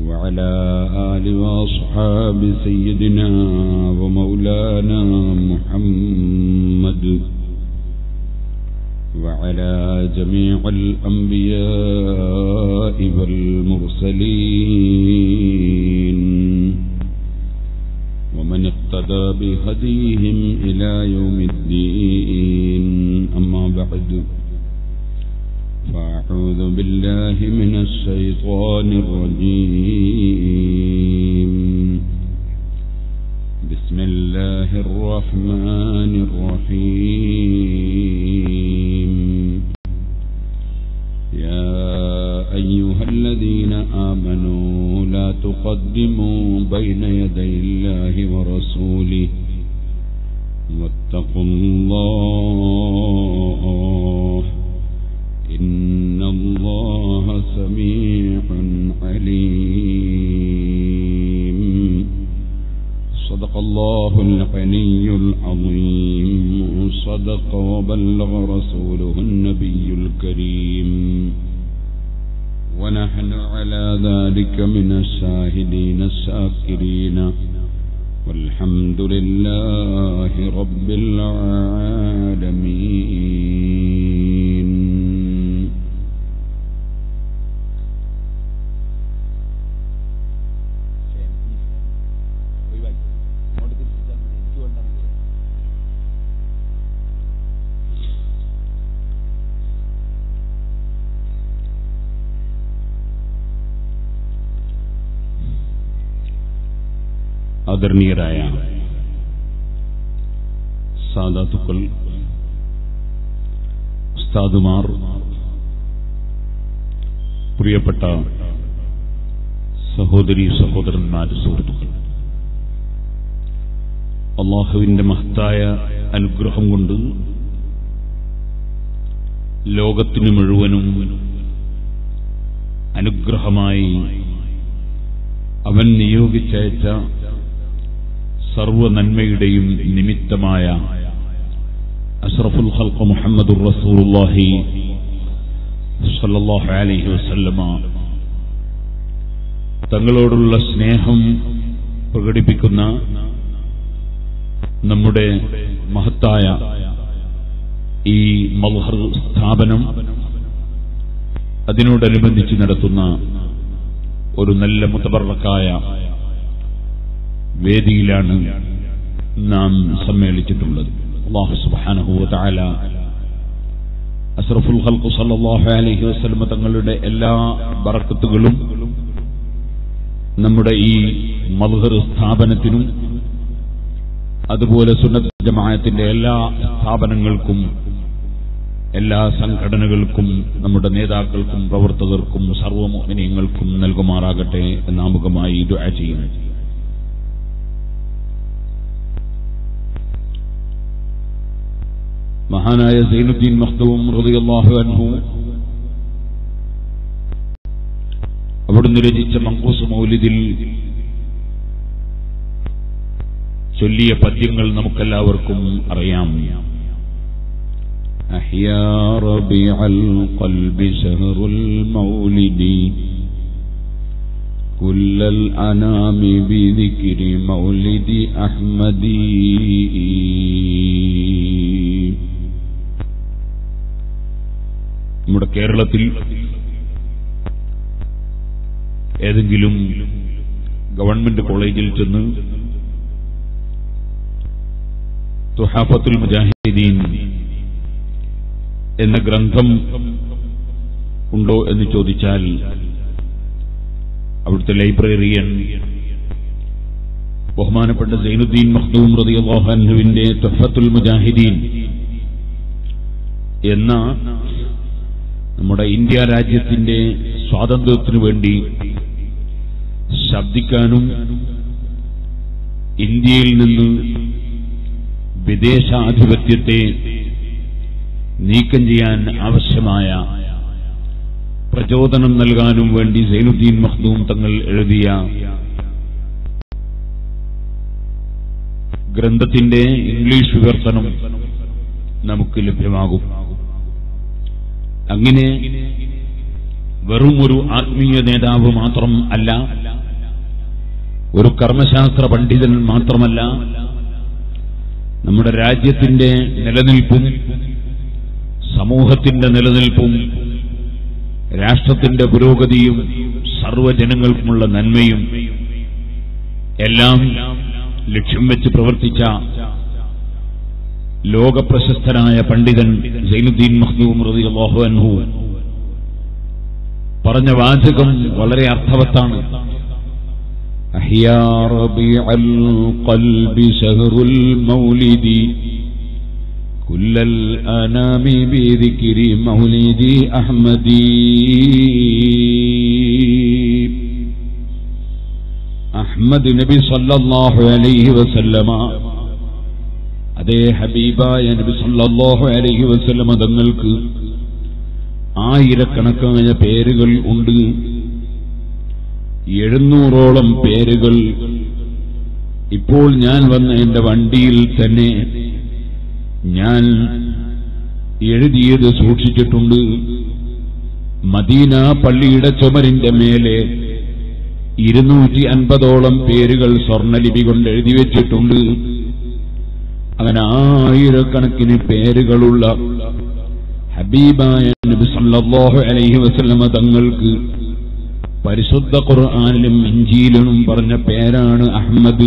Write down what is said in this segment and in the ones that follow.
وعلى آل وأصحاب سيدنا ومولانا محمد وعلى جميع الأنبياء والمرسلين ومن اقتدى بهديهم إلى يوم الدين أما بعد فأعوذ بالله من الشيطان الرجيم بسم الله الرحمن الرحيم يا أيها الذين آمنوا لا تقدموا بين يدي الله ورسوله واتقوا الله إن الله سميع عليم صدق الله العلي العظيم صدق وبلغ رسوله النبي الكريم ونحن على ذلك من الشاهدين الشاكرين والحمد لله رب العالمين ആദരണീയരായ സാധാത്തുക്കൾ ഉസ്താദുമാർ പ്രിയപ്പെട്ട സഹോദരി സഹോദരന്മാർ സുഹൃത്തുക്കൾ അള്ളാഹുവിന്റെ മഹത്തായ അനുഗ്രഹം കൊണ്ട് ലോകത്തിനു മുഴുവനും അനുഗ്രഹമായി അവൻ നിയോഗിച്ചയച്ച സർവ നന്മയുടെയും നിമിത്തമായ അഷ്റഫുൽ ഖൽഖ് മുഹമ്മദുർ റസൂലുള്ളാഹി സല്ലല്ലാഹു അലൈഹി വസല്ലമ തങ്ങളോടുള്ള സ്നേഹം പ്രകടിപ്പിക്കുന്ന നമ്മുടെ മഹത്തായ ഈ മൽഹർ സ്ഥാപനം അതിനോടനുബന്ധിച്ച് നടത്തുന്ന ഒരു നല്ല മുതബറക്കായ വേദിയിലാണ് നാം സമ്മേളിച്ചിട്ടുള്ളത് അള്ളാഹു സുബ്ഹാനഹു വതആല അസ്റഫുൽ ഖൽഖ് സല്ലല്ലാഹു അലൈഹി വസല്ലം തങ്ങളുടെ എല്ലാ ബറക്കത്തുകളും നമ്മുടെ ഈ മദ്ഹർ സ്ഥാപനത്തിനും അതുപോലെ സുന്നത്ത് ജമാഅത്തിന്റെ എല്ലാ സ്ഥാപനങ്ങൾക്കും എല്ലാ സംഘടനകൾക്കും നമ്മുടെ നേതാക്കൾക്കും പ്രവർത്തകർക്കും സർവമോഹിനിയങ്ങൾക്കും നൽകുമാറാകട്ടെ എന്നാമുഖമായി ദുആ ചെയ്യുന്നു മഹാനായ സൈനുദ്ദീൻ മഖ്ദൂം റളിയല്ലാഹു അൻഹു അവിടുന്ന് രചിച്ച മങ്കൂസ് മൗലിദിൽ ചൊല്ലിയ പദ്യങ്ങൾ നമുക്കെല്ലാവർക്കും അറിയാം أحيا ربيع القلب شهر المولد كل الأنام بذكر مولد أحمد നമ്മുടെ കേരളത്തിൽ ഏതെങ്കിലും ഗവൺമെന്റ് കോളേജിൽ ചെന്ന് തുഹാഫത്തുൽ മുജാഹിദീൻ എന്ന ഗ്രന്ഥം ഉണ്ടോ എന്ന് ചോദിച്ചാൽ അവിടുത്തെ ലൈബ്രറിയൻ ബഹുമാനപ്പെട്ട സൈനുദ്ദീൻ മഖ്ദൂം റളിയല്ലാഹു അൻഹുവിന്റെ തുഹഫത്തുൽ മുജാഹിദീൻ എന്ന നമ്മുടെ ഇന്ത്യ രാജ്യത്തിന്റെ സ്വാതന്ത്ര്യത്തിനു വേണ്ടി ശബ്ദിക്കാനും ഇന്ത്യയിൽ നിന്ന് വിദേശാധിപത്യത്തെ നീക്കം ചെയ്യാൻ ആവശ്യമായ പ്രചോദനം നൽകാനും വേണ്ടി സൈനുദ്ദീൻ മഖ്ദൂം തങ്ങൾ എഴുതിയ ഗ്രന്ഥത്തിന്റെ ഇംഗ്ലീഷ് വിവർത്തനം നമുക്ക് ലഭ്യമാകും അങ്ങനെ വെറും ഒരു ആത്മീയ നേതാവ് മാത്രം അല്ല ഒരു കർമ്മശാസ്ത്ര പണ്ഡിതൻ മാത്രമല്ല നമ്മുടെ രാജ്യത്തിന്റെ നിലനിൽപ്പും സമൂഹത്തിന്റെ നിലനിൽപ്പും രാഷ്ട്രത്തിന്റെ പുരോഗതിയും സർവ്വജനങ്ങൾക്കുമുള്ള നന്മയും എല്ലാം ലക്ഷ്യം വെച്ച് പ്രവർത്തിച്ച ലോകപ്രശസ്തനായ പണ്ഡിതൻ സൈനുദ്ദീൻ മഖ്ദൂം റളിയല്ലാഹു അൻഹു പറഞ്ഞ വാചകം വളരെ അർത്ഥവത്താണ് أحيا ربيع القلب شهر المولد كل الأنام بذكر مولد أحمد അഹ്മദ് നബി സല്ലല്ലാഹു അലൈഹി വസല്ലമ അതേ ഹബീബായ നബി സല്ലല്ലാഹു അലൈഹി വസല്ലമ തങ്ങൾക്ക് ആയിരക്കണക്കായ പേരുകൾ ഉണ്ട് എഴുന്നൂറോളം പേരുകൾ ഇപ്പോൾ ഞാൻ വന്ന എന്റെ വണ്ടിയിൽ തന്നെ ഞാൻ എഴുതിയത് സൂക്ഷിച്ചിട്ടുണ്ട് മദീന പള്ളിയുടെ ചുമരിന്റെ മേലെ ഇരുന്നൂറ്റി അൻപതോളം പേരുകൾ സ്വർണലിപി കൊണ്ട് എഴുതി വെച്ചിട്ടുണ്ട് അങ്ങനെ ആയിരക്കണക്കിന് പേരുകളുള്ള ഹബീബായ നബി സല്ലല്ലാഹു അലൈഹി വസല്ലമ തങ്ങൾക്ക് പരിശുദ്ധ ഖുർആനിലും ഇഞ്ചിയിലും പറഞ്ഞ പേരാണ് അഹമ്മദ്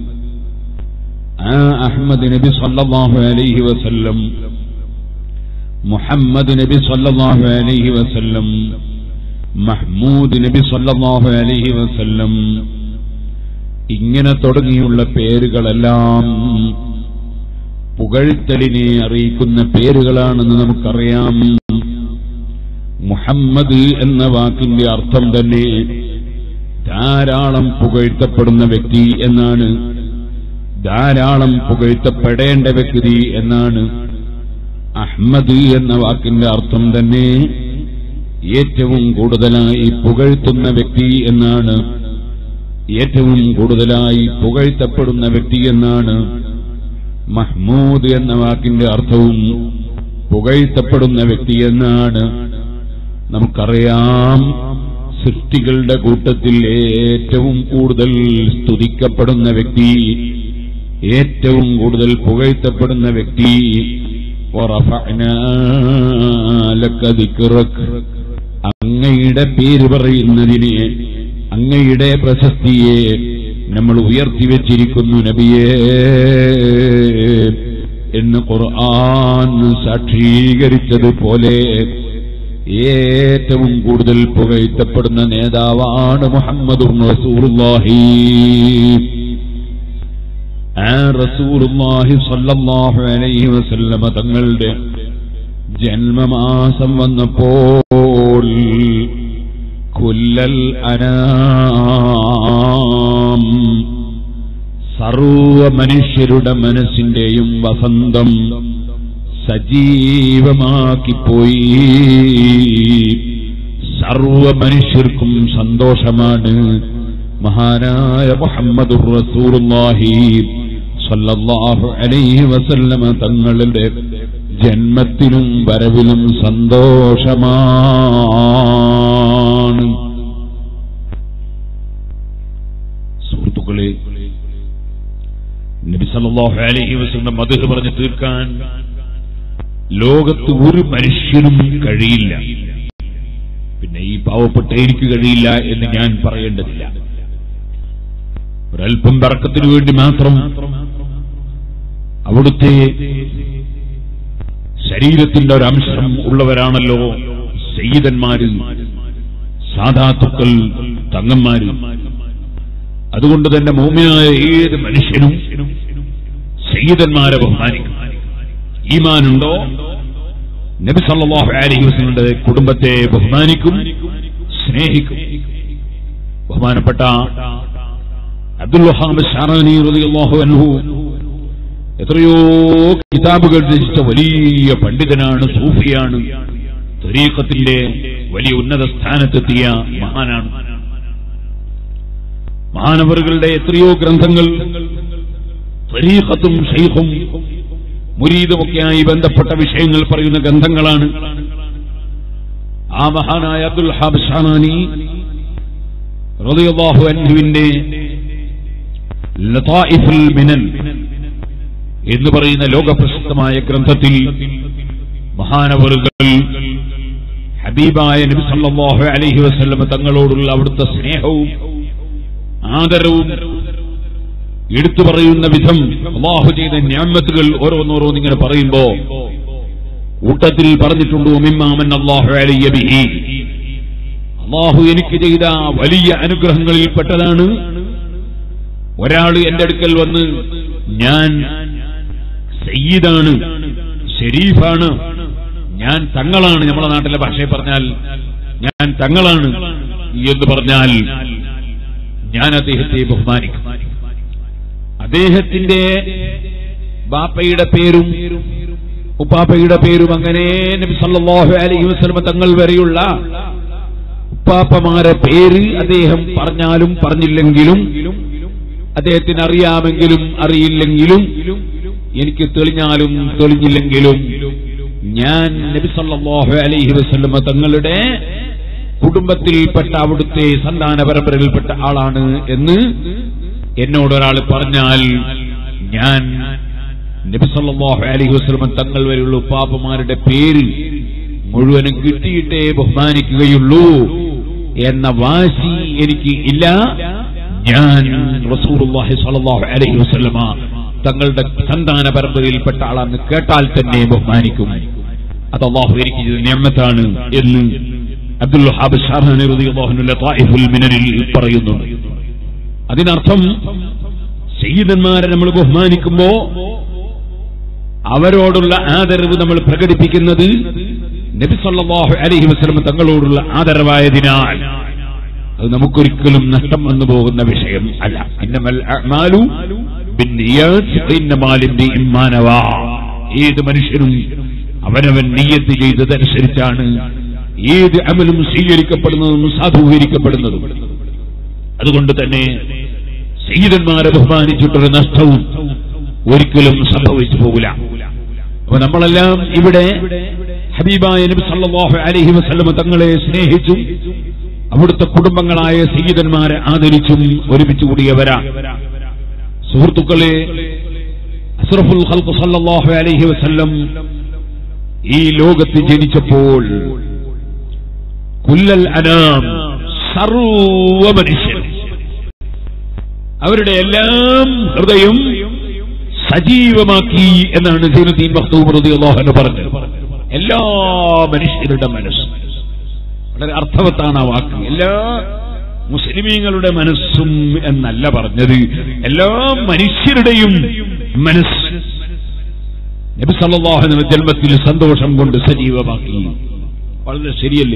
ആ അഹമ്മദ് നബി സല്ലല്ലാഹു അലൈഹി വസല്ലം മുഹമ്മദ് നബി സല്ലല്ലാഹു അലൈഹി വസല്ലം മഹ്മൂദ് നബി സല്ലല്ലാഹു അലൈഹി വസല്ലം ഇങ്ങനെ തുടങ്ങിയുള്ള പേരുകളെല്ലാം പുകഴ്ത്തലിനെ അറിയിക്കുന്ന പേരുകളാണെന്ന് നമുക്കറിയാം മുഹമ്മദ് എന്ന വാക്കിന്റെ അർത്ഥം തന്നെ ധാരാളം പുകഴ്ത്തപ്പെടുന്ന വ്യക്തി എന്നാണ് ധാരാളം പുകഴ്ത്തപ്പെടേണ്ട വ്യക്തി എന്നാണ് അഹ്മദ് എന്ന വാക്കിന്റെ അർത്ഥം തന്നെ ഏറ്റവും കൂടുതലായി പുകഴ്ത്തുന്ന വ്യക്തി എന്നാണ് ഏറ്റവും കൂടുതലായി പുകഴ്ത്തപ്പെടുന്ന വ്യക്തി എന്നാണ് മഹ്മൂദ് എന്ന വാക്കിന്റെ അർത്ഥവും പുകഴ്ത്തപ്പെടുന്ന വ്യക്തി എന്നാണ് നമുക്കറിയാം സൃഷ്ടികളുടെ കൂട്ടത്തിൽ ഏറ്റവും കൂടുതൽ സ്തുതിക്കപ്പെടുന്ന വ്യക്തി ഏറ്റവും കൂടുതൽ പുകഴ്ത്തപ്പെടുന്ന വ്യക്തി وَرَفَعْنَا لَكَ ذِكْرَكَ അങ്ങയുടെ പേര് പറയുന്നതിനെ അങ്ങയുടെ പ്രശസ്തിയെ നമ്മൾ ഉയർത്തിവെച്ചിരിക്കുന്നു നബിയേ എന്ന് ഖുർആൻ സാക്ഷീകരിച്ചതുപോലെ ഏറ്റവും കൂടുതൽ പുകഴ്ത്തപ്പെടുന്ന നേതാവാണ് മുഹമ്മദ് റസൂലുള്ളാഹി ആ റസൂലുള്ളാഹി സ്വല്ലല്ലാഹു അലൈഹി വസല്ലമ തങ്ങളുടെ ജന്മമാസം വന്നപ്പോൾ കുല്ലൽ അനാം സർവ മനുഷ്യരുടെ മനസ്സിന്റെയും വസന്തം സജീവമാക്കിപ്പോയി സർവ മനുഷ്യർക്കും സന്തോഷമാണ് മഹാനായ മുഹമ്മദ് റസൂലുള്ളാഹി സല്ലല്ലാഹു അലൈഹി വസല്ലമ തങ്ങളുടെ ജന്മത്തിനും വരവിലും സന്തോഷമാണ് സുഹൃത്തുക്കളെ നബി സല്ലല്ലാഹു അലൈഹി വസല്ലം മദ്ഹ് പറഞ്ഞു തീർക്കാൻ ലോകത്ത് ഒരു മനുഷ്യനും കഴിയില്ല പിന്നെ ഈ പാവപ്പെട്ട എനിക്ക് കഴിയില്ല എന്ന് ഞാൻ പറയേണ്ടതില്ല ഒരല്പം പറക്കത്തിനു വേണ്ടി മാത്രം അവിടുത്തെ ശരീരത്തിന്റെ ഒരംശം ഉള്ളവരാണല്ലോ സയ്യിദന്മാര് സാധാത്തുക്കൾ തങ്ങന്മാര് അതുകൊണ്ട് തന്നെ മോമിനായ ഏത് മനുഷ്യനും സയ്യിദന്മാരെ ബഹുമാനിക്കും ഈമാനുണ്ടോ നബി സല്ലല്ലാഹു അലൈഹി വസല്ലമയുടെ കുടുംബത്തെ ബഹുമാനിക്കും സ്നേഹിക്കും ബഹുമാനപ്പെട്ട അബ്ദുൽ വഹാബ് ഷാറാനി റളിയല്ലാഹു അൻഹു എത്രയോ കിതാബുകൾ രചിച്ച വലിയ പണ്ഡിതനാണ് സൂഫിയാണ് തരീഖത്തിന്റെ വലിയ ഉന്നത സ്ഥാനത്തെത്തിയ മഹാനാണ് മഹാനവറുകളുടെ എത്രയോ ഗ്രന്ഥങ്ങൾ തരീഖത്തും ഷെയ്ഖും മുരീദുമൊക്കെയായി ബന്ധപ്പെട്ട വിഷയങ്ങൾ പറയുന്ന ഗ്രന്ഥങ്ങളാണ് ആ മഹാനായ അബ്ദുൽ ഹാബ് ഷാനാനി റളിയല്ലാഹു അൻഹുവിന്റെ ലതായിഫുൽ മിനൻ എന്ന് പറയുന്ന ലോകപ്രസിദ്ധമായ ഗ്രന്ഥത്തിൽ മഹാനവറുകൾ ഹബീബായ നബി സല്ലല്ലാഹു അലൈഹി വസല്ലം തങ്ങളോടുള്ള അവിടുത്തെ സ്നേഹവും ആദരവും എടുത്തു പറയുന്ന വിധം അള്ളാഹു ചെയ്ത ഞാമത്തുകൾ ഓരോന്നോരോന്ന് ഇങ്ങനെ പറയുമ്പോ കൂട്ടത്തിൽ പറഞ്ഞിട്ടുണ്ട് മിമ്മാമൻ അള്ളാഹു അലയ്യ ബിഹി അള്ളാഹു എനിക്ക് ചെയ്ത വലിയ അനുഗ്രഹങ്ങളിൽപ്പെട്ടതാണ് ഒരാൾ എന്റെ അടുക്കൽ വന്ന് ഞാൻ സയ്യിദാണ് ഷെരീഫാണ് ഞാൻ തങ്ങളാണ് നമ്മളെ നാട്ടിലെ ഭാഷയിൽ പറഞ്ഞാൽ ഞാൻ തങ്ങളാണ് എന്ന് പറഞ്ഞാൽ ഞാൻ അദ്ദേഹത്തെ ബഹുമാനിക്കും അദ്ദേഹത്തിന്റെ ബാപ്പയുടെ പേരും ഉപ്പാപ്പയുടെ പേരും അങ്ങനെ നബി സല്ലല്ലാഹു അലൈഹി വസല്ലം തങ്ങൾ വരെയുള്ള ഉപ്പാപ്പമാരെ പേര് അദ്ദേഹം പറഞ്ഞാലും പറഞ്ഞില്ലെങ്കിലും അദ്ദേഹത്തിന് അറിയാമെങ്കിലും അറിയില്ലെങ്കിലും എനിക്ക് തെളിഞ്ഞാലും തെളിഞ്ഞില്ലെങ്കിലും ഞാൻ നബി സല്ലല്ലാഹു അലൈഹി വസല്ലം തങ്ങളുടെ കുടുംബത്തിൽപ്പെട്ട അവിടുത്തെ സന്താന പരമ്പരയിൽപ്പെട്ട ആളാണ് എന്ന് എന്നോട് ഒരാൾ പറഞ്ഞാൽ ഞാൻ നബി സല്ലല്ലാഹു അലൈഹി വസല്ലം തങ്ങൾ വരെയുള്ള ഉപ്പാപ്പമാരുടെ പേര് മുഴുവനും കിട്ടിയിട്ടേ ബഹുമാനിക്കുകയുള്ളൂ എന്ന വാശി എനിക്ക് ഇല്ല ഞാൻ റസൂലുള്ളാഹി സ്വല്ലല്ലാഹു അലൈഹി വസല്ലമ തങ്ങളുടെ സന്താന പരമ്പരയിൽപ്പെട്ട ആളാണെന്ന് കേട്ടാൽ തന്നെ ബഹുമാനിക്കും അത് അള്ളാഹു എനിക്ക് ചെയ്ത നിയമത്താണ് എന്ന് അബ്ദുൽ വഹാബ് ഷാഹാനി റളിയല്ലാഹു അൻഹു ലതായിഫുൽ മിനനിൽ പറയുന്നുണ്ട് അതിനർത്ഥം സയ്യിദന്മാരെ നമ്മൾ ബഹുമാനിക്കുമ്പോ അവരോടുള്ള ആദരവ് നമ്മൾ പ്രകടിപ്പിക്കുന്നത് നബി സല്ലല്ലാഹു അലൈഹി വസല്ലം തങ്ങളോടുള്ള ആദരവായതിനാൽ അത് നമുക്കൊരിക്കലും നഷ്ടം വന്നു പോകുന്ന വിഷയം അല്ല ഇന്നമൽ അഅ്മാലു ബിന്നിയാത്ത് വഇന്നമാ ലിംരിഇൻ മാ നവാ. ഏത് മനുഷ്യനും അവനവൻ നീയത്ത് ചെയ്തതനുസരിച്ചാണ് ഏത് അമലും സ്വീകരിക്കപ്പെടുന്നതും സാധൂകരിക്കപ്പെടുന്നതും അതുകൊണ്ട് തന്നെ സയ്യിദന്മാരെ ബഹുമാനിച്ചിട്ടൊരു നഷ്ടവും ഒരിക്കലും സംഭവിച്ചു പോകില്ല അപ്പൊ നമ്മളെല്ലാം ഇവിടെ ഹബീബായ നബി സല്ലല്ലാഹു അലൈഹി വസല്ലം തങ്ങളെ സ്നേഹിച്ചും അവിടുത്തെ കുടുംബങ്ങളായ സയ്യിദന്മാരെ ആദരിച്ചും ഒരുമിച്ച് കൂടിയവരാ സുഹൃത്തുക്കളെ അസ്റഫുൽ ഖൽഖ് സല്ലല്ലാഹു അലൈഹി വസല്ലം ഈ ലോകത്ത് ജനിച്ചപ്പോൾ കുല്ലൽ അനാം സർവ മനുഷ്യർ അവരുടെ എല്ലാം ഹൃദയം സജീവമാക്കി എന്നാണ് സൈനുദ്ദീൻ മഖ്ദൂം റളിയല്ലാഹു അൻഹു പറഞ്ഞത് എല്ലാ മനുഷ്യരുടെ മനസ്സ് വളരെ അർത്ഥവത്താണ് ആ വാക്ക് എല്ലാ മുസ്ലിമീങ്ങളുടെ മനസ്സും എന്നല്ല പറഞ്ഞത് എല്ലാ മനുഷ്യരുടെയും മനസ്സ് നബി സല്ലല്ലാഹു അലൈഹി വസല്ലം ജന്മത്തിൽ സന്തോഷം കൊണ്ട് സജീവമാക്കി വളരെ ശരിയല്ലേ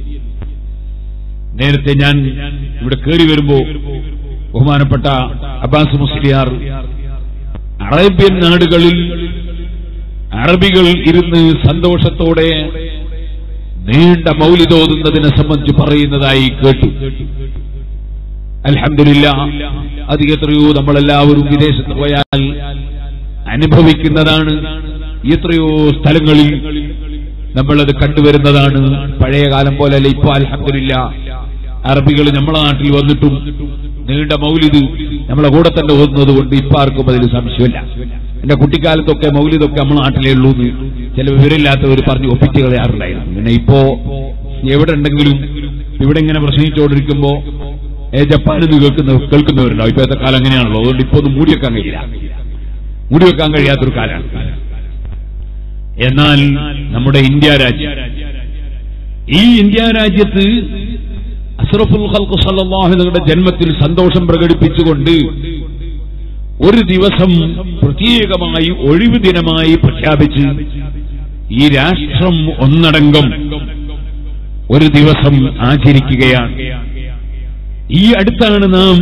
നേരത്തെ ഞാൻ ഇവിടെ കയറി വരുമ്പോ ബഹുമാനപ്പെട്ട അബ്ബാസ് മുസ്ലിയാർ അറേബ്യൻ നാടുകളിൽ അറബികൾ ഇരുന്ന് സന്തോഷത്തോടെ നീണ്ട മൗലിതോതുന്നതിനെ സംബന്ധിച്ച് പറയുന്നതായി കേട്ടു അൽഹംദുലില്ല അത് എത്രയോ നമ്മളെല്ലാവരും വിദേശത്ത് പോയാൽ അനുഭവിക്കുന്നതാണ് എത്രയോ സ്ഥലങ്ങളിൽ നമ്മളത് കണ്ടുവരുന്നതാണ് പഴയ കാലം പോലെയല്ല ഇപ്പൊ അൽഹംദുലില്ല അറബികൾ നമ്മളെ നാട്ടിൽ വന്നിട്ടും നീണ്ട മൗലിദ് നമ്മളെ കൂടെ തന്നെ ഓതുന്നത് കൊണ്ട് ഇപ്പൊ ആർക്കും അതിൽ സംശയമില്ല എന്റെ കുട്ടിക്കാലത്തൊക്കെ മൗലിദൊക്കെ നമ്മളെ നാട്ടിലേ ഉള്ളൂ എന്ന് ചില വിവരമില്ലാത്തവർ പറഞ്ഞ് ഒപ്പിച്ച് കളയാറുണ്ടായിരുന്നു പിന്നെ ഇപ്പോ എവിടെ ഉണ്ടെങ്കിലും ഇവിടെ ഇങ്ങനെ പ്രസംഗിച്ചുകൊണ്ടിരിക്കുമ്പോ ഏ ജപ്പാനിൽ നിന്ന് കേൾക്കുന്ന കേൾക്കുന്നവരുണ്ടാവും ഇപ്പോഴത്തെ കാലം അങ്ങനെയാണല്ലോ അതുകൊണ്ട് ഇപ്പൊ ഒന്നും മൂടിവെക്കാൻ കഴിയില്ല മൂടിവെക്കാൻ കഴിയാത്തൊരു കാലമാണ് എന്നാൽ നമ്മുടെ ഇന്ത്യ രാജ്യം ഈ ഇന്ത്യ രാജ്യത്ത് അസ്റഫുൽ ഖൽഖ് സല്ലല്ലാഹുവിന്റെ ജന്മത്തിൽ സന്തോഷം പ്രകടിപ്പിച്ചുകൊണ്ട് ഒരു ദിവസം പ്രത്യേകമായി ഒഴിവു ദിനമായി പ്രഖ്യാപിച്ച് ഈ രാഷ്ട്രം ഒന്നടങ്കം ഒരു ദിവസം ആചരിക്കുകയാണ് ഈ അടുത്താണ് നാം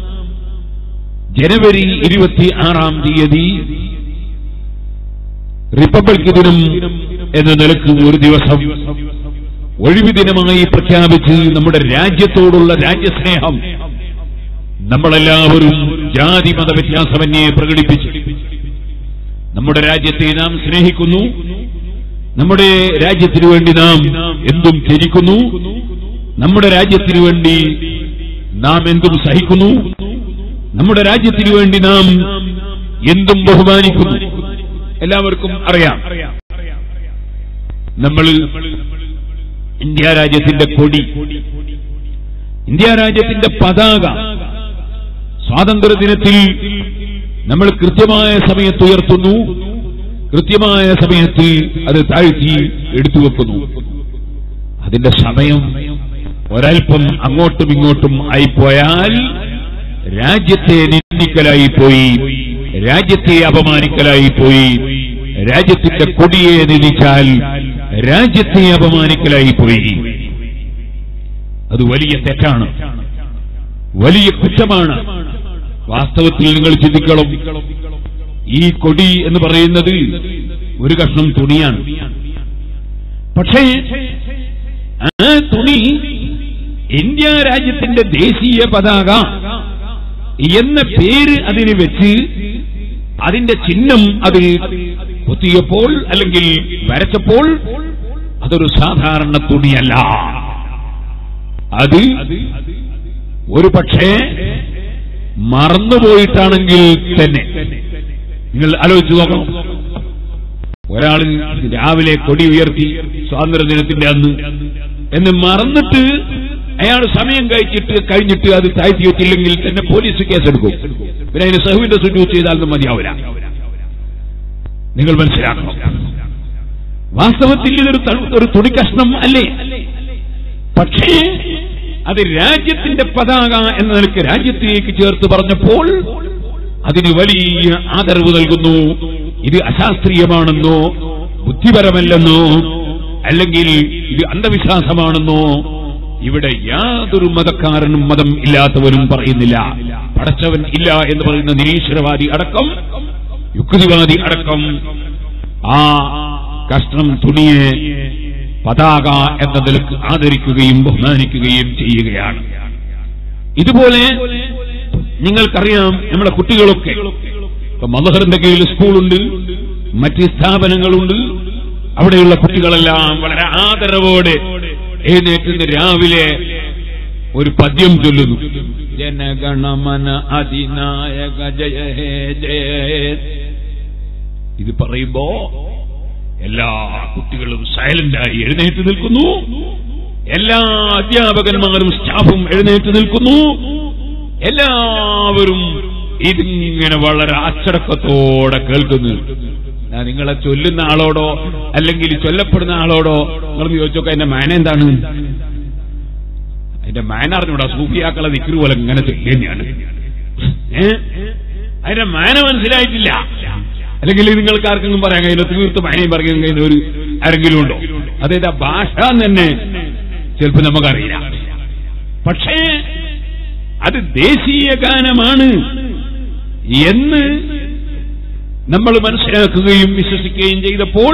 ജനുവരി ഇരുപത്തി ആറാം തീയതി റിപ്പബ്ലിക് ദിനം എന്ന നിലക്ക് ഒരു ദിവസം ഒഴിവു ദിനമായി പ്രഖ്യാപിച്ച് നമ്മുടെ രാജ്യത്തോടുള്ള രാജ്യസ്നേഹം നമ്മളെല്ലാവരും ജാതി മത വ്യത്യാസമന്യേ പ്രകടിപ്പിച്ചു നമ്മുടെ രാജ്യത്തെ നാം സ്നേഹിക്കുന്നു നമ്മുടെ രാജ്യത്തിനു വേണ്ടി നാം എന്തും ത്യജിക്കുന്നു നമ്മുടെ രാജ്യത്തിനു വേണ്ടി നാം എന്തും സഹിക്കുന്നു നമ്മുടെ രാജ്യത്തിനു വേണ്ടി നാം എന്തും ബഹുമാനിക്കുന്നു എല്ലാവർക്കും അറിയാം നമ്മൾ ഇന്ത്യ രാജ്യത്തിന്റെ കൊടി ഇന്ത്യ രാജ്യത്തിന്റെ പതാക സ്വാതന്ത്ര്യദിനത്തിൽ നമ്മൾ കൃത്യമായ സമയത്ത് ഉയർത്തുന്നു കൃത്യമായ സമയത്ത് അത് താഴ്ത്തി എടുത്തു വെക്കുന്നു അതിന്റെ സമയം ഒരൽപ്പം അങ്ങോട്ടും ഇങ്ങോട്ടും ആയിപ്പോയാൽ രാജ്യത്തെ നിന്ദിക്കലായി പോയി രാജ്യത്തെ അപമാനിക്കലായി പോയി രാജ്യത്തിന്റെ കൊടിയെ നിന്ദിച്ചാൽ രാജ്യത്തെ അപമാനിക്കലായി പോയി അത് വലിയ തെറ്റാണ് വലിയ കുറ്റമാണ് വാസ്തവത്തിൽ നിങ്ങൾ ചിന്തിക്കണം ഈ കൊടി എന്ന് പറയുന്നത് ഒരു കഷ്ണം തുണിയാണ് പക്ഷേ ആ തുണി ഇന്ത്യ രാജ്യത്തിന്റെ ദേശീയ പതാക എന്ന പേര് അതിന് വെച്ച് അതിന്റെ ചിഹ്നം അതിൽ കുത്തിയപ്പോൾ അല്ലെങ്കിൽ വരച്ചപ്പോൾ അതൊരു സാധാരണ തുണിയല്ല അത് ഒരു പക്ഷേ മറന്നുപോയിട്ടാണെങ്കിൽ തന്നെ നിങ്ങൾ ആലോചിച്ചു നോക്കണം ഒരാൾ രാവിലെ കൊടി ഉയർത്തി സ്വാതന്ത്ര്യദിനത്തിന്റെ അന്ന് എന്ന് മറന്നിട്ട് അയാൾ സമയം കഴിച്ചിട്ട് കഴിഞ്ഞിട്ട് അത് താഴ്ത്തി വെച്ചില്ലെങ്കിൽ തന്നെ പോലീസ് കേസെടുക്കും പിന്നെ അതിന് സഹുവിന്റെ സുജൂത്ത് ചെയ്താലൊന്നും മതിയാവില്ല നിങ്ങൾ മനസ്സിലാക്കണം വാസ്തവത്തിൽ ഇതൊരു ത- ഒരു തുണിക്കഷ്ണം അല്ലേ പക്ഷേ അത് രാജ്യത്തിന്റെ പതാക എന്ന നിലയ്ക്ക് രാജ്യത്തിലേക്ക് ചേർത്ത് പറഞ്ഞപ്പോൾ അതിന് വലിയ ആദരവ് നൽകുന്നു ഇത് അശാസ്ത്രീയമാണെന്നോ ബുദ്ധിപരമല്ലെന്നോ അല്ലെങ്കിൽ ഇത് അന്ധവിശ്വാസമാണെന്നോ ഇവിടെ യാതൊരു മതക്കാരനും മതം ഇല്ലാത്തവരും പറയുന്നില്ല പടച്ചവൻ ഇല്ല എന്ന് പറയുന്ന നിരീശ്വരവാദി അടക്കം യുക്തിവാദി അടക്കം ആ കഷ്ണം തുണിയെ പതാക എന്ന നിലക്ക് ആദരിക്കുകയും ബഹുമാനിക്കുകയും ചെയ്യുകയാണ് ഇതുപോലെ നിങ്ങൾക്കറിയാം നമ്മുടെ കുട്ടികളൊക്കെ ഇപ്പൊ മലഹറിന്റെ കീഴിൽ സ്കൂളുണ്ട് മറ്റ് സ്ഥാപനങ്ങളുണ്ട് അവിടെയുള്ള കുട്ടികളെല്ലാം വളരെ ആദരവോടെ എഴുന്നേറ്റ് രാവിലെ ഒരു പദ്യം ചൊല്ലുന്നു ജനഗണമന അതിനായക ജയ ഹേ ജയ ഹേ. ഇത് പറയുമ്പോ എല്ലാ കുട്ടികളും സൈലന്റായി എഴുന്നേറ്റ് നിൽക്കുന്നു എല്ലാ അധ്യാപകന്മാരും സ്റ്റാഫും എഴുന്നേറ്റ് നിൽക്കുന്നു എല്ലാവരും ഇതിങ്ങനെ വളരെ അച്ചടക്കത്തോടെ കേൾക്കുന്നു ഞാൻ നിങ്ങളെ ചൊല്ലുന്ന ആളോടോ അല്ലെങ്കിൽ ചൊല്ലപ്പെടുന്ന ആളോടോ നിങ്ങൾ ചോദിച്ചോക്കെ എന്റെ മാന എന്താണ് അതിന്റെ മാന അറിഞ്ഞൂടാ സൂഫിയാക്കളെ നിക്കറ് പോലെ ഇങ്ങനെ ചൊല്ലിയാണ് ഏ അതിന്റെ മാന മനസ്സിലായിട്ടില്ല അല്ലെങ്കിൽ നിങ്ങൾക്ക് ആർക്കെങ്കിലും പറയാൻ കഴിയില്ല തീർത്ത് മാനയും പറയാൻ കഴിയുന്ന ഒരു ആരെങ്കിലും ഉണ്ടോ അതായത് ആ ഭാഷ തന്നെ ചിലപ്പോൾ നമുക്കറിയില്ല പക്ഷേ അത് ദേശീയ ഗാനമാണ് എന്ന് നമ്മൾ മനസ്സിലാക്കുകയും വിശ്വസിക്കുകയും ചെയ്തപ്പോൾ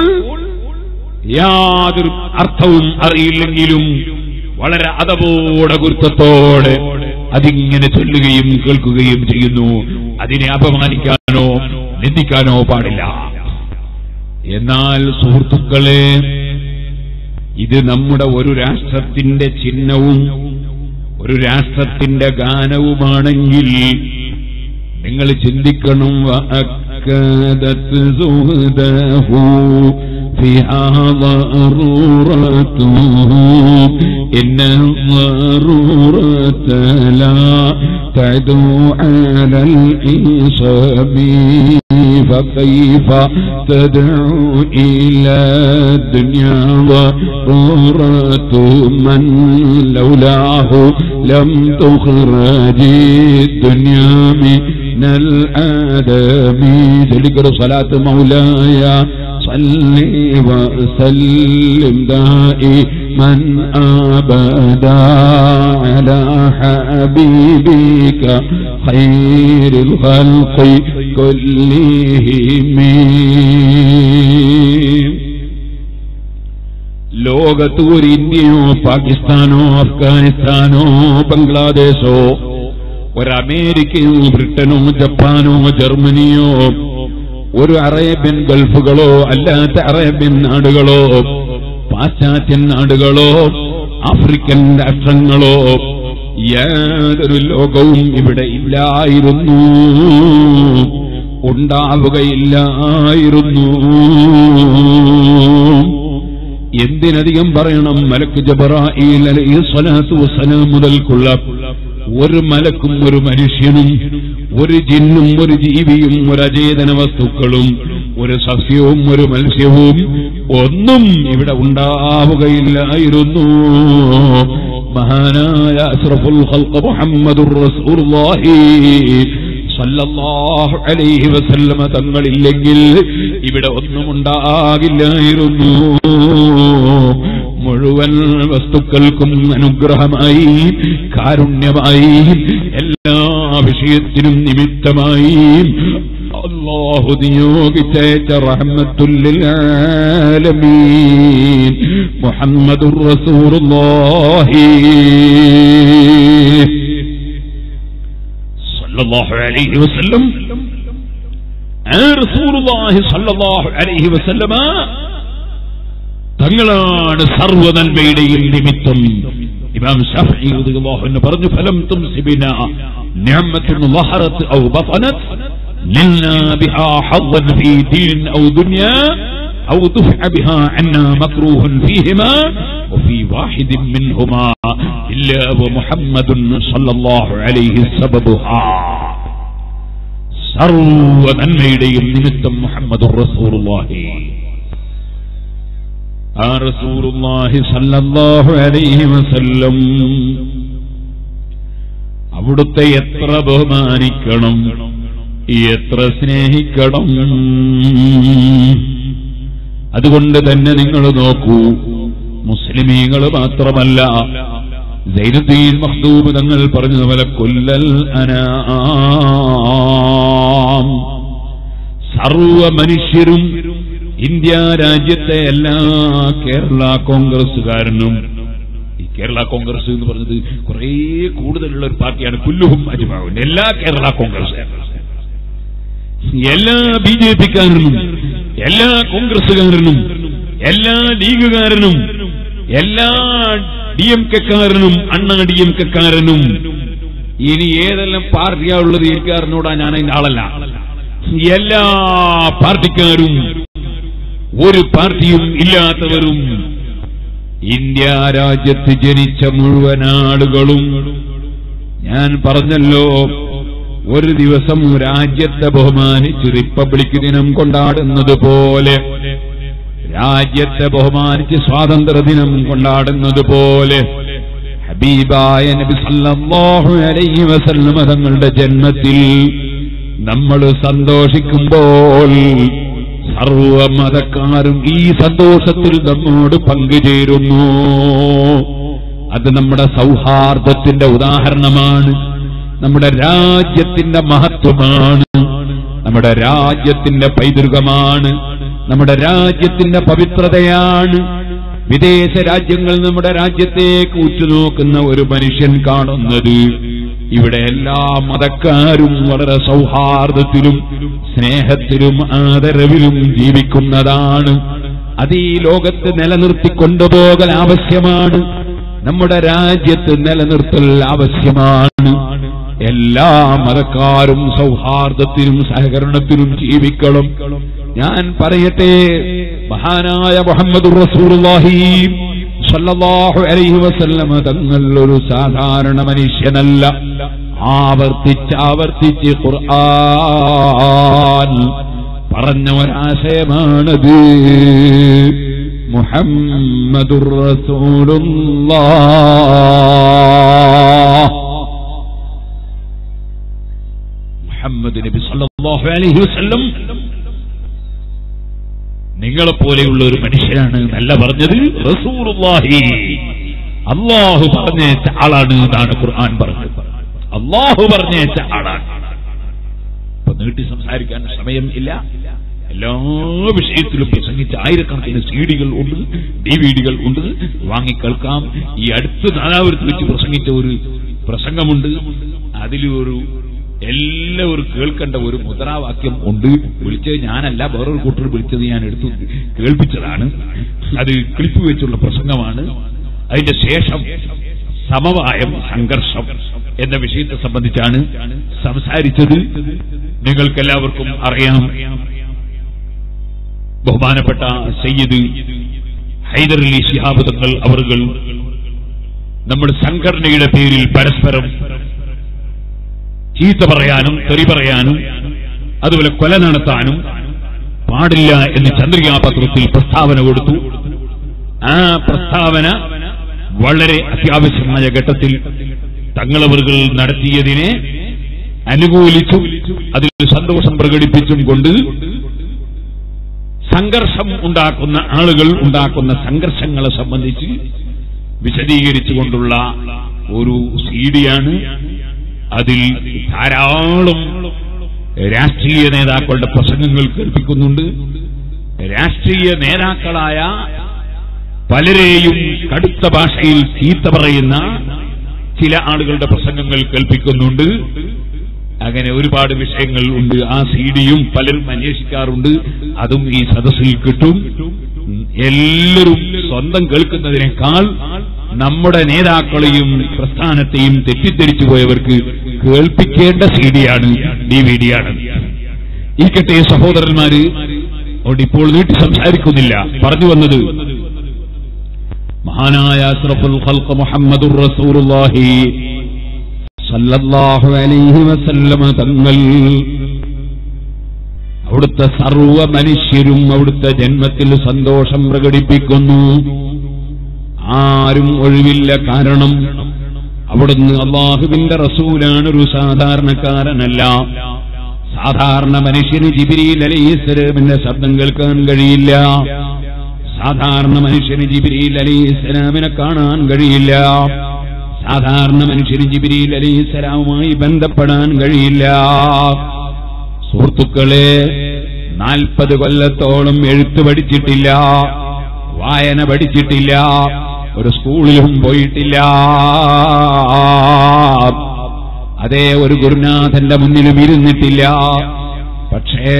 യാതൊരു അർത്ഥവും അറിയില്ലെങ്കിലും വളരെ അതപോടെ ഗുരുത്വത്തോടെ അതിങ്ങനെ ചൊല്ലുകയും കേൾക്കുകയും ചെയ്യുന്നു അതിനെ അപമാനിക്കാനോ നിന്ദിക്കാനോ പാടില്ല എന്നാൽ സുഹൃത്തുക്കളെ ഇത് നമ്മുടെ ഒരു രാഷ്ട്രത്തിന്റെ ചിഹ്നവും ഒരു രാഷ്ട്രത്തിന്റെ ഗാനവുമാണെങ്കിൽ നിങ്ങൾ ചിന്തിക്കണം وأكدت زهده فيها ضرورته إن الضرورة لا تعدو على الإنصاب فكيف تدعو إلى الدنيا ضرورة من لولاه لم تخرج الدنيا من الآدم ذكر صلاة مولاي صل وسلم دائما أبدا على حبيبك خير الخلق كلهم ലോകത്ത് ഒരു ഇന്ത്യയോ പാകിസ്ഥാനോ അഫ്ഗാനിസ്ഥാനോ ബംഗ്ലാദേശോ ഒരു അമേരിക്കയോ ബ്രിട്ടനോ ജപ്പാനോ ജർമ്മനിയോ ഒരു അറേബ്യൻ ഗൾഫുകളോ അല്ലാത്ത അറേബ്യൻ നാടുകളോ പാശ്ചാത്യൻ നാടുകളോ ആഫ്രിക്കൻ രാഷ്ട്രങ്ങളോ യാതൊരു ലോകവും ഇവിടെ ഇല്ലായിരുന്നു ഉണ്ടാവുകയില്ലായിരുന്നു എന്തിനധികം പറയണം മലക്ക് ജബറായിൽ അലൈഹി സ്വലാത്തു വസ്സലാം മുതൽക്കുള്ള ഒരു മലക്കും ഒരു മനുഷ്യനും ഒരു ജിന്നും ഒരു ജീവിയും ഒരു അചേതന വസ്തുക്കളും ഒരു സസ്യവും ഒരു മത്സ്യവും ഒന്നും ഇവിടെ ഉണ്ടാവുകയില്ലായിരുന്നു മഹാനായ അഷ്റഫുൽ ഖൽഖ് മുഹമ്മദുർ റസൂലുള്ളാഹി സല്ലല്ലാഹു അലൈഹി വസല്ലമ തങ്ങളില്ലെങ്കിൽ ഇവിടെ ഒന്നും ഉണ്ടാകില്ലായിരുന്നു മുഴുവൻ വസ്തുക്കൾക്കും അനുഗ്രഹമായി കാരുണ്യമായി എല്ലാ വിഷയത്തിനും നിമിത്തമായി അള്ളാഹു നിയോഗിച്ചേച്ച റഹ്മത്തുല്ലിൽ ആലമീൻ മുഹമ്മദുർ റസൂലുള്ളാഹി സല്ലല്ലാഹു അലൈഹി വസല്ലം ആ റസൂലുള്ളാഹി സല്ലല്ലാഹു അലൈഹി വസല്ലമ തങ്ങളാണ് സർവ്വ നന്മയുടെയും നിമിത്തം ഇമാം ഷാഫി റളിയല്ലാഹു അൻഹു പറഞ്ഞു ഫലം തുംസിബിന നിഅമത്തുൻ ളഹറത് ഔ ബതനത് لنا بها حظا في دين أو دنيا أو دفع بها عنا مكروه فيهما وفي واحد منهما إلا ومحمد صلى الله عليه سببها സർവ നന്മയുടെയും നിമിത്തം മുഹമ്മദ് റസൂറുല്ലാഹി ആ റസൂറുല്ലാഹി സല്ലല്ലാഹു അലൈഹി വസല്ലം അവിടുത്തെ എത്ര ബഹുമാനിക്കണം എത്ര സ്നേഹിക്കണം അതുകൊണ്ട് തന്നെ നിങ്ങൾ നോക്കൂ മുസ്ലിമീങ്ങൾ മാത്രമല്ല സൈനുദ്ദീൻ മഖ്ദൂബ് തങ്ങൾ പറഞ്ഞതുപോലെ കൊല്ലൽ അനാം സർവ മനുഷ്യരും ഇന്ത്യ രാജ്യത്തെ എല്ലാ കേരള കോൺഗ്രസുകാരനും ഈ കേരള കോൺഗ്രസ് എന്ന് പറഞ്ഞത് കുറേ കൂടുതലുള്ള ഒരു പാർട്ടിയാണ് കുല്ലുഹും അജ്മാവും എല്ലാ കേരള കോൺഗ്രസ് എല്ലാ ബി ജെ പിക്കാരനും എല്ലാ കോൺഗ്രസുകാരനും എല്ലാ ലീഗുകാരനും എല്ലാ ഡി എം കെക്കാരനും അണ്ണാ ഡി എം കെക്കാരനും ഇനി ഏതെല്ലാം പാർട്ടിയാ ഉള്ളത് എനിക്ക് അറിഞ്ഞൂടാ ഞാൻ അതിന്റെ ആളല്ല എല്ലാ പാർട്ടിക്കാരും ഒരു പാർട്ടിയും ഇല്ലാത്തവരും ഇന്ത്യ രാജ്യത്ത് ജനിച്ച മുഴുവൻ ആളുകളും ഞാൻ പറഞ്ഞല്ലോ ഒരു ദിവസം രാജ്യത്തെ ബഹുമാനിച്ച് റിപ്പബ്ലിക് ദിനം കൊണ്ടാടുന്നത് പോലെ രാജ്യത്തെ ബഹുമാനിച്ച് സ്വാതന്ത്ര്യ ദിനം കൊണ്ടാടുന്നത് പോലെ ഹബീബായ നബി സല്ലല്ലാഹു അലൈഹി വസല്ലമ തങ്ങളുടെ ജന്മത്തിൽ നമ്മൾ സന്തോഷിക്കുമ്പോൾ സർവമതക്കാരും ഈ സന്തോഷത്തിൽ നമ്മോട് പങ്കുചേരുന്നു അത് നമ്മുടെ സൗഹാർദ്ദത്തിന്റെ ഉദാഹരണമാണ് നമ്മുടെ രാജ്യത്തിന്റെ മഹത്വമാണ് നമ്മുടെ രാജ്യത്തിന്റെ പൈതൃകമാണ് നമ്മുടെ രാജ്യത്തിന്റെ പവിത്രതയാണ് വിദേശ രാജ്യങ്ങൾ നമ്മുടെ രാജ്യത്തേക്ക് ഉറ്റുനോക്കുന്ന ഒരു മനുഷ്യൻ കാണുന്നത് ഇവിടെ എല്ലാ മതക്കാരും വളരെ സൗഹാർദ്ദത്തിലും സ്നേഹത്തിലും ആദരവിലും ജീവിക്കുന്നതാണ് അത് ഈ ലോകത്ത് നിലനിർത്തിക്കൊണ്ടുപോകൽ ആവശ്യമാണ് നമ്മുടെ രാജ്യത്ത് നിലനിർത്തൽ ആവശ്യമാണ് എല്ലാ മതക്കാരും സൗഹാർദ്ദത്തിലും സഹകരണത്തിലും ജീവിക്കണം ഞാൻ പറയട്ടെ മഹാനായ മുഹമ്മദ് റസൂലുള്ളാഹി സല്ലല്ലാഹു അലൈഹി വസല്ലമ തങ്ങൾ ഒരു സാധാരണ മനുഷ്യനല്ല ആവർത്തിച്ച് ആവർത്തിച്ച് ഖുർആൻ പറഞ്ഞ ഒരാശയമാണത് മുഹമ്മദുർ റസൂലുള്ളാഹ് മുഹമ്മദ് നബി സല്ലല്ലാഹു അലൈഹി വസല്ലം നിങ്ങളെപ്പോലെയുള്ള ഒരു മനുഷ്യനാണ് നല്ല പറഞ്ഞത് റസൂലുള്ളാഹി അള്ളാഹു പറഞ്ഞേച്ച ആളാണ് എന്നാണ് ഖുർആൻ പറഞ്ഞത് അള്ളാഹു പറഞ്ഞേച്ച ആളാണ് ഇപ്പൊ നീട്ടി സംസാരിക്കാൻ സമയം ഇല്ല എല്ലാ വിഷയത്തിലും പ്രസംഗിച്ച ആയിരക്കണക്കിന് സീഡികൾ ഉണ്ട് ഡി വി ഡികൾ ഉണ്ട് വാങ്ങിക്കേൾക്കാം ഈ അടുത്ത് നാലാപുരത്ത് വെച്ച് പ്രസംഗിച്ച ഒരു പ്രസംഗമുണ്ട് അതിൽ ഒരു എല്ലാവരും കേൾക്കേണ്ട ഒരു മുദ്രാവാക്യം ഉണ്ട് വിളിച്ചത് ഞാനല്ല വേറൊരു കൂട്ടർ വിളിച്ചത് ഞാൻ എടുത്തു കേൾപ്പിച്ചതാണ് അത് ക്ലിപ്പ് വെച്ചുള്ള പ്രസംഗമാണ് അതിന്റെ ശേഷം സമവായം സംഘർഷം എന്ന വിഷയത്തെ സംബന്ധിച്ചാണ് സംസാരിച്ചത് നിങ്ങൾക്കെല്ലാവർക്കും അറിയാം ബഹുമാനപ്പെട്ട സയ്യിദ് ഹൈദർ അലി ശിഹാബ് തങ്ങൾ അവറുകൾ നമ്മുടെ സംഘടനയുടെ പേരിൽ പരസ്പരം ചീത്ത പറയാനും തെറി പറയാനും അതുപോലെ കൊല നടത്താനും പാടില്ല എന്ന് ചന്ദ്രികാപത്രത്തിൽ പ്രസ്താവന കൊടുത്തു ആ പ്രസ്താവന വളരെ അത്യാവശ്യമായ ഘട്ടത്തിൽ തങ്ങളവറുകൾ നടത്തിയതിനെ അനുകൂലിച്ചും അതിൽ സന്തോഷം പ്രകടിപ്പിച്ചും കൊണ്ട് സംഘർഷം ഉണ്ടാക്കുന്ന ആളുകൾ ഉണ്ടാക്കുന്ന സംഘർഷങ്ങളെ സംബന്ധിച്ച് വിശദീകരിച്ചുകൊണ്ടുള്ള ഒരു സീഡിയാണ് അതിൽ ധാരാളം രാഷ്ട്രീയ നേതാക്കളുടെ പ്രസംഗങ്ങൾ കേൾപ്പിക്കുന്നുണ്ട് രാഷ്ട്രീയ നേതാക്കളായ പലരെയും കടുത്ത ഭാഷയിൽ ചീത്ത പറയുന്ന ചില ആളുകളുടെ പ്രസംഗങ്ങൾ കേൾപ്പിക്കുന്നുണ്ട് അങ്ങനെ ഒരുപാട് വിഷയങ്ങൾ ഉണ്ട് ആ സീഡിയും പലരും അന്വേഷിക്കാറുണ്ട് അതും ഈ സദസ്സിൽ കിട്ടും എല്ലാവരും സ്വന്തം കേൾക്കുന്നതിനേക്കാൾ നമ്മുടെ നേതാക്കളെയും പ്രസ്ഥാനത്തെയും തെറ്റിദ്ധരിച്ചു പോയവർക്ക് കേൾപ്പിക്കേണ്ട സീഡിയാണ് ഡി വി ഡിയാണ് ഇരിക്കട്ടെ സഹോദരന്മാര് അതുകൊണ്ട് ഇപ്പോൾ നീട്ടി സംസാരിക്കുന്നില്ല പറഞ്ഞു വന്നത് മഹാനായ അഷ്റഫുൽ ഖൽഖ് മുഹമ്മദുർ റസൂലുള്ളാഹി സല്ലല്ലാഹു അലൈഹി വസല്ലമ തങ്ങൾ അവിടുത്തെ സർവ മനുഷ്യരും അവിടുത്തെ ജന്മത്തിൽ സന്തോഷം പ്രകടിപ്പിക്കുന്നു ആരും ഒഴിവില്ല കാരണം അവിടുന്ന് അള്ളാഹുവിന്റെ റസൂലാണ് ഒരു സാധാരണക്കാരനല്ല സാധാരണ മനുഷ്യന് ജിബിരിയിൽ അലൈഹിസ്സലാമിന്റെ ശബ്ദം കേൾക്കാൻ കഴിയില്ല സാധാരണ മനുഷ്യന് ജിബിരിയിൽ അലൈഹിസ്സലാമിനെ കാണാൻ കഴിയില്ല സാധാരണ മനുഷ്യന് ജിബിരിയിൽ അലൈഹിസ്സലാമുമായി ബന്ധപ്പെടാൻ കഴിയില്ല സുഹൃത്തുക്കളെ നാൽപ്പത് കൊല്ലത്തോളം എഴുത്ത് പഠിച്ചിട്ടില്ല വായന പഠിച്ചിട്ടില്ല ഒരു സ്കൂളിലും പോയിട്ടില്ല അതേ ഒരു ഗുരുനാഥന്റെ മുന്നിലും ഇരുന്നിട്ടില്ല പക്ഷേ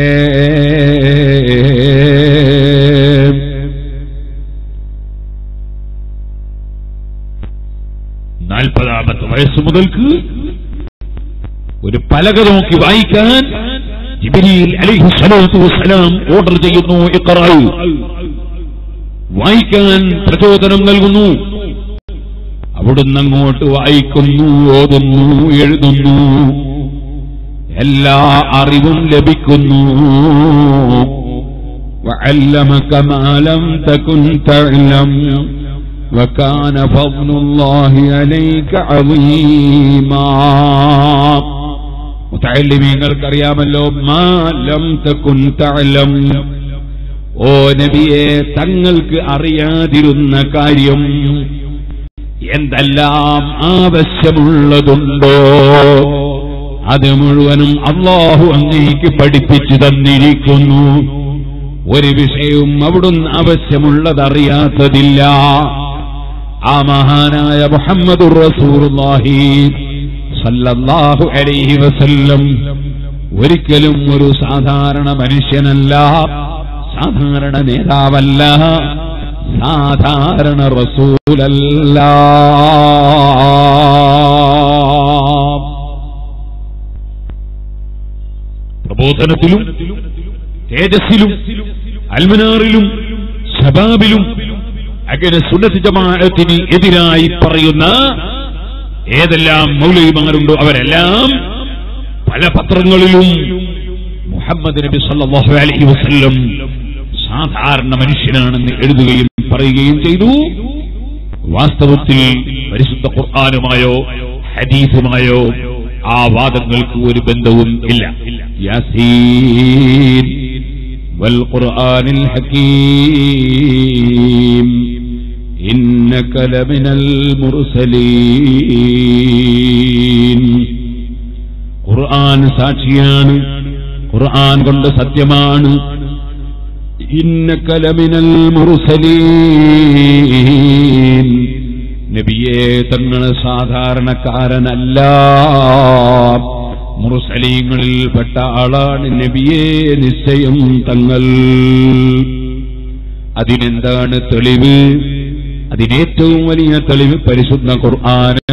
നാൽപ്പതാമത്തെ വയസ്സ് മുതൽക്ക് ഒരു പലക നോക്കി വായിക്കാൻ ജിബിരിയിൽ അലിഹു സ്വലാത്തു വസ്സലാം ഓർഡർ ചെയ്യുന്നു ഇക്കറായി വായിക്കാൻ പ്രചോദനം നൽകുന്നു അവിടുന്ന് അങ്ങോട്ട് വായിക്കുന്നു ഓതുന്നു എഴുതുന്നു എല്ലാ അറിവും ലഭിക്കുന്നു وعلمك ما لم تكن تعلم وكان فضل الله عليك عظيما മുത്തല്ലിമീങ്ങൾക്കറിയാമല്ലോ മാ ലം തകുൻ തഅലം ഓ നബിയെ തങ്ങൾക്ക് അറിയാതിരുന്ന കാര്യം എന്തെല്ലാം ആവശ്യമുള്ളതുണ്ടോ അത് മുഴുവനും അള്ളാഹു അങ്ങേക്ക് പഠിപ്പിച്ചു തന്നിരിക്കുന്നു ഒരു വിഷയവും അവിടുന്ന് ആവശ്യമുള്ളതറിയാത്തതില്ല ആ മഹാനായ മുഹമ്മദുർ റസൂലുള്ളാഹി സല്ലല്ലാഹു അലൈഹി വസല്ലം ഒരിക്കലും ഒരു സാധാരണ മനുഷ്യനല്ല സാധാരണ നേതാവല്ല സാധാരണ റസൂലല്ല പ്രബോധനത്തിലും തേജസ്സിലും അൽമനാറിലും ശബാബിലും അങ്ങനെ സുന്നത്ത് ജമാഅത്തിന് എതിരായി പറയുന്ന ഏതെല്ലാം മൗലവിമാരുണ്ടോ അവരെല്ലാം പല പത്രങ്ങളിലും മുഹമ്മദ് നബി സല്ലല്ലാഹു അലൈഹി വസല്ലം സാധാരണ മനുഷ്യനാണെന്ന് എഴുതുകയും പറയുകയും ചെയ്തു വാസ്തവത്തിൽ പരിശുദ്ധ ഖുർആാനുമായോ ഹദീസുമായോ ആ വാദങ്ങൾക്ക് ഒരു ബന്ധവും ഇല്ല യാസീൻ വൽ ഖുർആനിൽ ഹകീം إنك لمن المرسلين ഖുർആൻ സാക്ഷിയാണ് ഖുർആൻ കൊണ്ട് സത്യമാണ് ഇന്നക ലമിനൽ മുർസലീൻ നബിയെ തങ്ങൾ സാധാരണക്കാരനല്ല മുർസലീങ്ങളിൽപ്പെട്ട ആളാണ് നബിയെ നിശ്ചയം തങ്ങൾ അതിനെന്താണ് തെളിവ് അതിനേറ്റവും വലിയ തെളിവ് പരിശുദ്ധ ഖുർആൻ